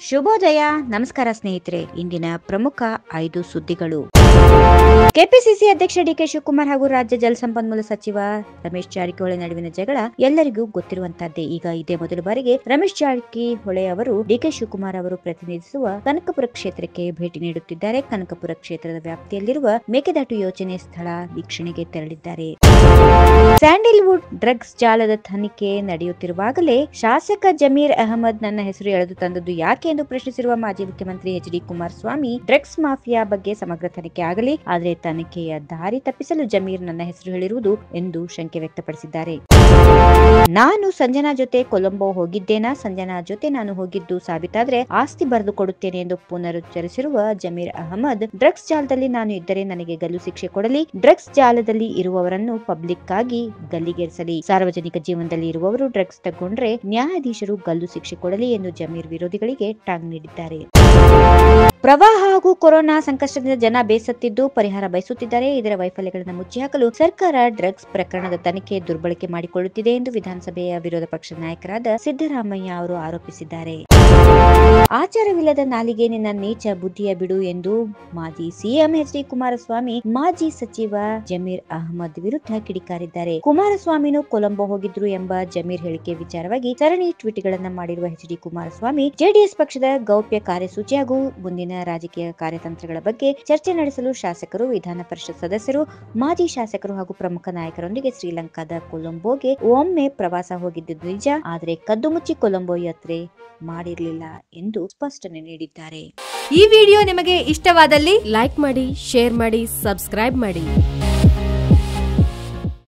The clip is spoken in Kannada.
ಶುಭೋದಯ ನಮಸ್ಕಾರ ಸ್ನೇಹಿತರೆ ಇಂದಿನ ಪ್ರಮುಖ ಐದು ಸುದ್ದಿಗಳು ಕೆಪಿಸಿಸಿ ಅಧ್ಯಕ್ಷ ಡಿಕೆ ಶಿವಕುಮಾರ್ ಹಾಗೂ ರಾಜ್ಯ ಜಲಸಂಪನ್ಮೂಲ ಸಚಿವ ರಮೇಶ್ ಜಾರಕಿಹೊಳಿ ನಡುವಿನ ಜಗಳ ಎಲ್ಲರಿಗೂ ಗೊತ್ತಿರುವಂತದ್ದೇ ಈಗ ಇದೇ ಮೊದಲ ಬಾರಿಗೆ ರಮೇಶ್ ಜಾರಕಿಹೊಳಿ ಅವರು ಡಿಕೆ ಶಿವಕುಮಾರ್ ಅವರು ಪ್ರತಿನಿಧಿಸುವ ಕನಕಪುರ ಕ್ಷೇತ್ರಕ್ಕೆ ಭೇಟಿ ನೀಡುತ್ತಿದ್ದಾರೆ ಕನಕಪುರ ಕ್ಷೇತ್ರದ ವ್ಯಾಪ್ತಿಯಲ್ಲಿರುವ ಮೇಕೆದಾಟು ಯೋಜನೆ ಸ್ಥಳ ವೀಕ್ಷಣೆಗೆ ತೆರಳಿದ್ದಾರೆ ಸ್ಯಾಂಡಲ್ವುಡ್ ಡ್ರಗ್ಸ್ ಜಾಲದ ತನಿಖೆ ನಡೆಯುತ್ತಿರುವಾಗಲೇ ಶಾಸಕ ಜಮೀರ್ ಅಹಮದ್ ನನ್ನ ಹೆಸರು ಎಳೆದು ತಂದದ್ದು ಯಾಕೆ ಎಂದು ಪ್ರಶ್ನಿಸಿರುವ ಮಾಜಿ ಮುಖ್ಯಮಂತ್ರಿ H D Kumaraswamy drugs mafia ಬಗ್ಗೆ ಸಮಗ್ರ ತನಿಖೆ ಆಗಲಿ ಆದರೆ ತನಿಖೆಯ ದಾರಿ ತಪ್ಪಿಸಲು ಜಮೀರ್ ನನ್ನ ಹೆಸರು ಹೇಳಿರುವುದು ಎಂದು ಶಂಕೆ ವ್ಯಕ್ತಪಡಿಸಿದ್ದಾರೆ ನಾನು ಸಂಜನಾ ಜೊತೆ ಕೊಲಂಬೋ ಹೋಗಿದ್ದೇನಾ ಸಂಜನಾ ಜೊತೆ ನಾನು ಹೋಗಿದ್ದು ಸಾಬೀತಾದ್ರೆ ಆಸ್ತಿ ಬರೆದು ಕೊಡುತ್ತೇನೆ ಎಂದು ಪುನರುಚ್ಚರಿಸಿರುವ ಜಮೀರ್ ಅಹಮದ್ ಡ್ರಗ್ಸ್ ಜಾಲದಲ್ಲಿ ನಾನು ಇದ್ದರೆ ನನಗೆ ಗಲ್ಲು ಶಿಕ್ಷೆ ಕೊಡಲಿ ಡ್ರಗ್ಸ್ ಜಾಲದಲ್ಲಿ ಇರುವವರನ್ನು ಪಬ್ಲಿಕ್ ಆಗಿ ಗಲ್ಲಿಗೇರಿಸಲಿ ಸಾರ್ವಜನಿಕ ಜೀವನದಲ್ಲಿ ಇರುವವರು ಡ್ರಗ್ಸ್ ತಗೊಂಡ್ರೆ ನ್ಯಾಯಾಧೀಶರು ಗಲ್ಲು ಶಿಕ್ಷೆ ಕೊಡಲಿ ಎಂದು ಜಮೀರ್ ವಿರೋಧಿಗಳಿಗೆ ಟಾಂಗ್ ನೀಡಿದ್ದಾರೆ ಪ್ರವಾಹ ಹಾಗೂ ಕೊರೋನಾ ಸಂಕಷ್ಟದಿಂದ ಜನ ಬೇಸತ್ತಿದ್ದು ಪರಿಹಾರ ಬಯಸುತ್ತಿದ್ದಾರೆ ಇದರ ವೈಫಲ್ಯಗಳನ್ನು ಮುಚ್ಚಿ ಹಾಕಲು ಸರ್ಕಾರ ಡ್ರಗ್ಸ್ ಪ್ರಕರಣದ ತನಿಖೆ ದುರ್ಬಳಕೆ ಮಾಡಿಕೊಳ್ಳುತ್ತಿದೆ ಎಂದು ವಿಧಾನಸಭೆಯ ವಿರೋಧ ಪಕ್ಷದ ನಾಯಕರಾದ ಸಿದ್ದರಾಮಯ್ಯ ಅವರು ಆರೋಪಿಸಿದ್ದಾರೆ ಆಚಾರವಿಲ್ಲದ ನಾಲಿಗೆ ನಿನ್ನ ನೀಚ ಬುದ್ಧಿಯ ಬಿಡು ಎಂದು ಮಾಜಿ ಸಿಎಂ ಎಚ್ ಡಿ ಕುಮಾರಸ್ವಾಮಿ ಮಾಜಿ ಸಚಿವ ಜಮೀರ್ ಅಹಮದ್ ವಿರುದ್ಧ ಕಿಡಿಕಾರಿದ್ದಾರೆ ಕುಮಾರಸ್ವಾಮಿನು ಕೊಲಂಬೋ ಹೋಗಿದ್ರು ಎಂಬ ಜಮೀರ್ ಹೇಳಿಕೆ ವಿಚಾರವಾಗಿ ಸರಣಿ ಟ್ವೀಟ್ಗಳನ್ನ ಮಾಡಿರುವ ಎಚ್ ಡಿ ಕುಮಾರಸ್ವಾಮಿ ಜೆಡಿಎಸ್ ಪಕ್ಷದ ಗೌಪ್ಯ ಕಾರ್ಯಸೂಚಿ ಹಾಗೂ ಮುಂದಿನ ರಾಜಕೀಯ ಕಾರ್ಯತಂತ್ರಗಳ ಬಗ್ಗೆ ಚರ್ಚೆ ನಡೆಸಲು ಶಾಸಕರು ವಿಧಾನ ಪರಿಷತ್ ಸದಸ್ಯರು ಮಾಜಿ ಶಾಸಕರು ಹಾಗೂ ಪ್ರಮುಖ ನಾಯಕರೊಂದಿಗೆ ಶ್ರೀಲಂಕಾದ ಕೊಲಂಬೋಗೆ ಒಮ್ಮೆ ಪ್ರವಾಸ ಹೋಗಿದ್ದು ನಿಜ ಆದರೆ ಕದ್ದು ಮುಚ್ಚಿ ಕೊಲಂಬೋ ಯಾತ್ರೆ ಮಾಡಿರಲಿಲ್ಲ ಎಂದು ಸ್ಪಷ್ಟನೆ ನೀಡಿದ್ದಾರೆ ಈ ವಿಡಿಯೋ ನಿಮಗೆ ಇಷ್ಟವಾದಲ್ಲಿ ಲೈಕ್ ಮಾಡಿ ಶೇರ್ ಮಾಡಿ ಸಬ್ಸ್ಕ್ರೈಬ್ ಮಾಡಿ